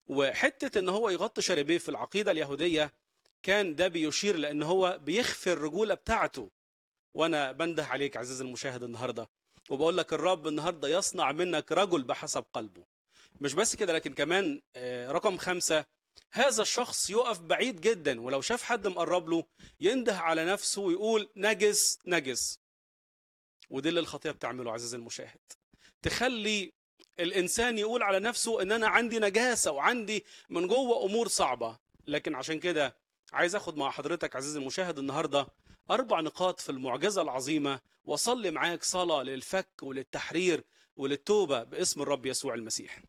وحته ان هو يغطي شاربيه في العقيده اليهوديه كان ده بيشير لان هو بيخفي الرجوله بتاعته وانا بنده عليك عزيزي المشاهد النهارده وبقول لك الرب النهارده يصنع منك رجل بحسب قلبه مش بس كده لكن كمان آه، رقم خمسة هذا الشخص يقف بعيد جدا ولو شاف حد مقرب له ينده على نفسه ويقول نجس نجس ودي اللي الخطيه بتعمله عزيزي المشاهد تخلي الانسان يقول على نفسه ان انا عندي نجاسه وعندي من جوه امور صعبه لكن عشان كده عايز اخد مع حضرتك عزيزي المشاهد النهارده اربع نقاط في المعجزه العظيمه واصلي معاك صلاه للفك وللتحرير وللتوبه باسم الرب يسوع المسيح.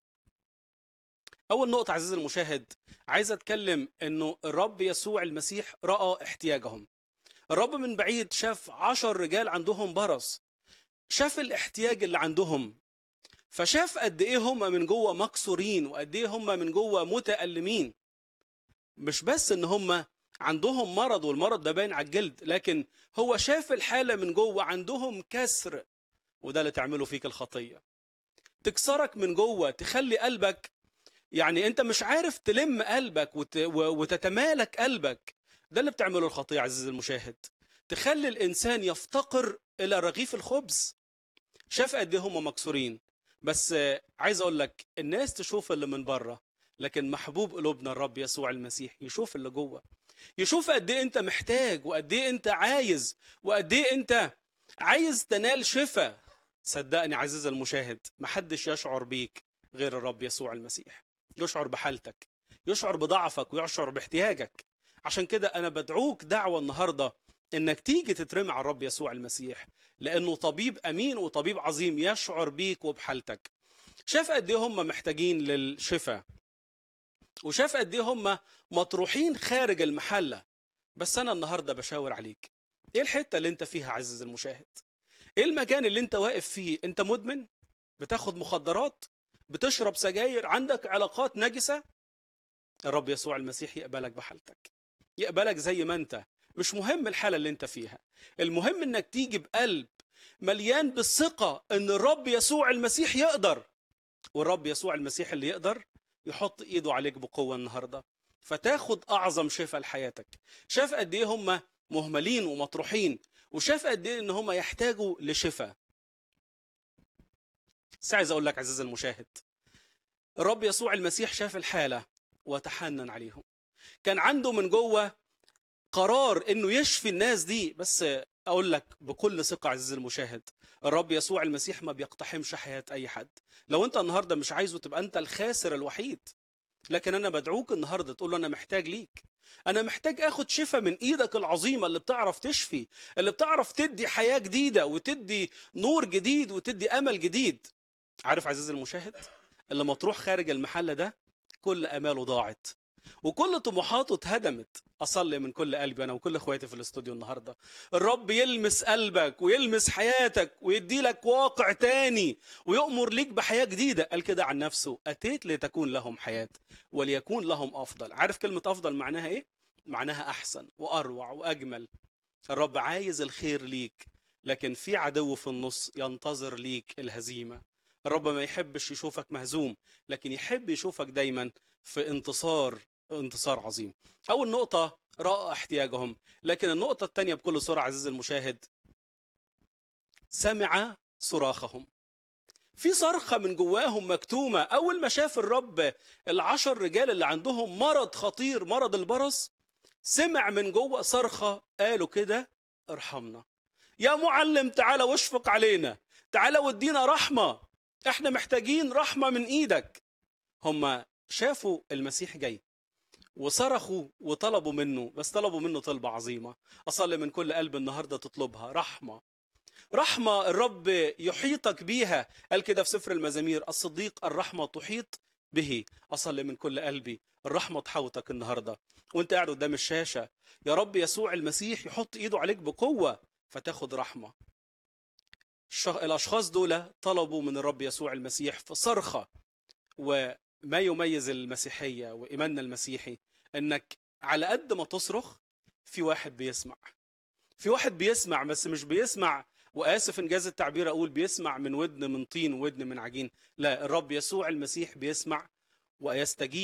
اول نقطه عزيزي المشاهد عايز اتكلم انه الرب يسوع المسيح راى احتياجهم. الرب من بعيد شاف عشر رجال عندهم برص شاف الاحتياج اللي عندهم فشاف قد ايه هم من جوه مكسورين وقد ايه هم من جوه متألمين مش بس ان هم عندهم مرض والمرض ده باين على الجلد لكن هو شاف الحالة من جوه عندهم كسر وده اللي تعمله فيك الخطية تكسرك من جوه تخلي قلبك يعني انت مش عارف تلم قلبك وت... و- وتتمالك قلبك ده اللي بتعمله الخطية عزيزي المشاهد تخلي الانسان يفتقر الى رغيف الخبز شاف قد ايه هم مكسورين بس آه، عايز اقول لك الناس تشوف اللي من بره لكن محبوب قلوبنا الرب يسوع المسيح يشوف اللي جوه يشوف قد ايه انت محتاج وقد ايه انت عايز وقد ايه انت عايز تنال شفاء صدقني عزيزي المشاهد محدش يشعر بيك غير الرب يسوع المسيح يشعر بحالتك يشعر بضعفك ويشعر باحتياجك عشان كده انا بدعوك دعوه النهارده انك تيجي تترمي على الرب يسوع المسيح لانه طبيب امين وطبيب عظيم يشعر بيك وبحالتك شاف قد ايه هم محتاجين للشفاء وشاف قد ايه هم مطروحين خارج المحله بس انا النهارده بشاور عليك ايه الحته اللي انت فيها عزيزي المشاهد ايه المكان اللي انت واقف فيه انت مدمن بتاخد مخدرات بتشرب سجاير عندك علاقات نجسه الرب يسوع المسيح يقبلك بحالتك يقبلك زي ما انت مش مهم الحاله اللي انت فيها المهم انك تيجي بقلب مليان بالثقه ان الرب يسوع المسيح يقدر والرب يسوع المسيح اللي يقدر يحط ايده عليك بقوه النهارده فتاخد اعظم شفاء لحياتك شاف قد ايه هم مهملين ومطروحين وشاف قد ايه ان هم يحتاجوا لشفاء بس عايز اقول لك عزيزي المشاهد الرب يسوع المسيح شاف الحاله وتحنن عليهم كان عنده من جوه قرار انه يشفي الناس دي بس اقول لك بكل ثقه عزيزي المشاهد الرب يسوع المسيح ما بيقتحمش حياه اي حد لو انت النهارده مش عايزه تبقى انت الخاسر الوحيد لكن انا بدعوك النهارده تقول له انا محتاج ليك انا محتاج اخد شفاء من ايدك العظيمه اللي بتعرف تشفي اللي بتعرف تدي حياه جديده وتدي نور جديد وتدي امل جديد عارف عزيزي المشاهد اللي مطروح خارج المحل ده كل اماله ضاعت وكل طموحاته اتهدمت اصلي من كل قلبي انا وكل اخواتي في الاستوديو النهارده الرب يلمس قلبك ويلمس حياتك ويدي لك واقع تاني ويؤمر ليك بحياه جديده قال كده عن نفسه اتيت لتكون لهم حياه وليكون لهم افضل عارف كلمه افضل معناها ايه معناها احسن واروع واجمل الرب عايز الخير ليك لكن في عدو في النص ينتظر ليك الهزيمه الرب ما يحبش يشوفك مهزوم لكن يحب يشوفك دايما في انتصار انتصار عظيم اول نقطه راى احتياجهم لكن النقطه الثانيه بكل سرعه عزيزي المشاهد سمع صراخهم في صرخه من جواهم مكتومه اول ما شاف الرب العشر رجال اللي عندهم مرض خطير مرض البرص سمع من جوه صرخه قالوا كده ارحمنا يا معلم تعالى واشفق علينا تعالى وادينا رحمه احنا محتاجين رحمه من ايدك هم شافوا المسيح جاي وصرخوا وطلبوا منه بس طلبوا منه طلبة عظيمة أصلي من كل قلب النهاردة تطلبها رحمة رحمة الرب يحيطك بيها قال كده في سفر المزامير الصديق الرحمة تحيط به أصلي من كل قلبي الرحمة تحوطك النهاردة وانت قاعد قدام الشاشة يا رب يسوع المسيح يحط ايده عليك بقوة فتاخد رحمة الش- الأشخاص دول طلبوا من الرب يسوع المسيح في صرخة وما يميز المسيحية وإيماننا المسيحي إنك على قد ما تصرخ في واحد بيسمع في واحد بيسمع بس مش بيسمع وآسف إنجاز التعبير أقول بيسمع من ودن من طين وودن من عجين لا الرب يسوع المسيح بيسمع ويستجيب